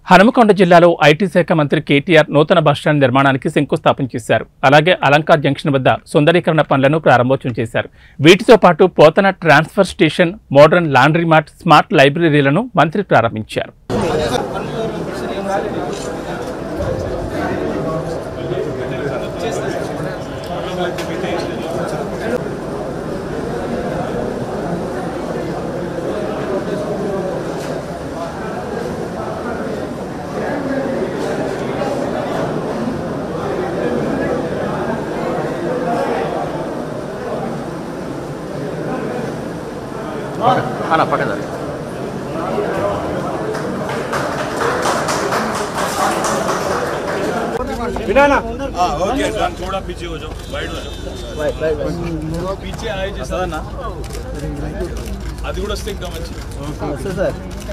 హనుమకొండ జిల్లాలో ఐటీ శాఖ మంత్రి కేటీఆర్ నూతన బస్టాండ్ నిర్మాణానికి శంకుస్థాపన చేశారు అలాగే అలంకార్ జంక్షన్ వద్ద సుందరీకరణ పనులను ప్రారంభోత్సవం చేశారు వీటితో పాటు Pothana transfer station modern laundry mart smart లైబ్రరీలను మంత్రి ప్రారంభించారు అలా పక్కన हाँ ओके डन थोड़ा पीछे हो जाओ वाइड हो जाओ पीछे आए जैसा ना అది కూడా వస్తే ఇంకా మంచి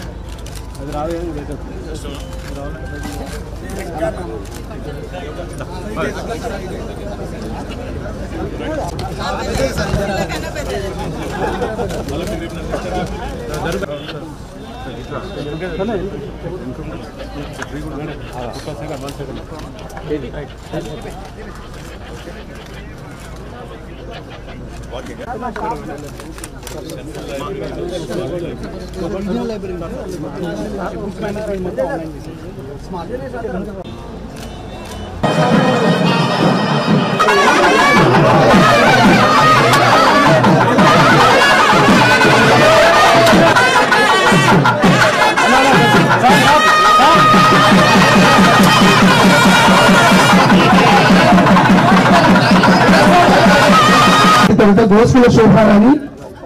తర్వాత గోసుల శోభారాణి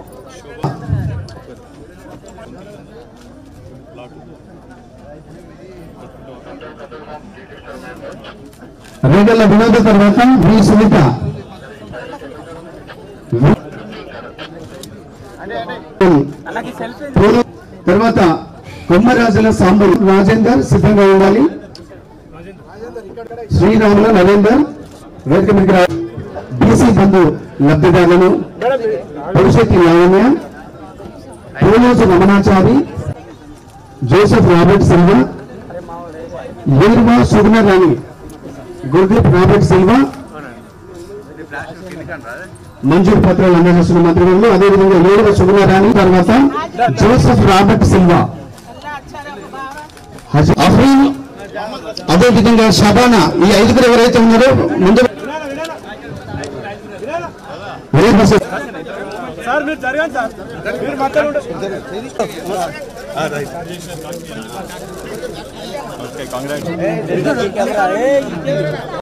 రేగల్ల వినోద తర్వాత వి సునీత పూలు తర్వాత కొమ్మరాజుల సాంబు రాజేందర్ సిద్ధంగా ఉండాలి శ్రీరాముల నరేందర్ వేదిక మీదకి రా బీసీ బంధు లబ్ధిదారులను Purushetti Lavanya Pooloju Ramanachari Joseph Robert Silva Erva Suguna Rani Gurdeep Robert Silva మంజూరు పత్రాలు అందజేస్తున్న మంత్రివర్యులు అదేవిధంగా ఏడువ సుగుణ రాణి తర్వాత జోసెఫ్ రాబర్ట్ సిల్వా హజ- అఫ్రీన్ అదేవిధంగా షబానా ఈ ఐదుగురు ఎవరైతే ఉన్నారో ముందు వినయ్ ప్రసాద్ సార్ మీరు జరగండి సార్ మీరు మధ్యలో ఓకే కాంగ్రాట్స్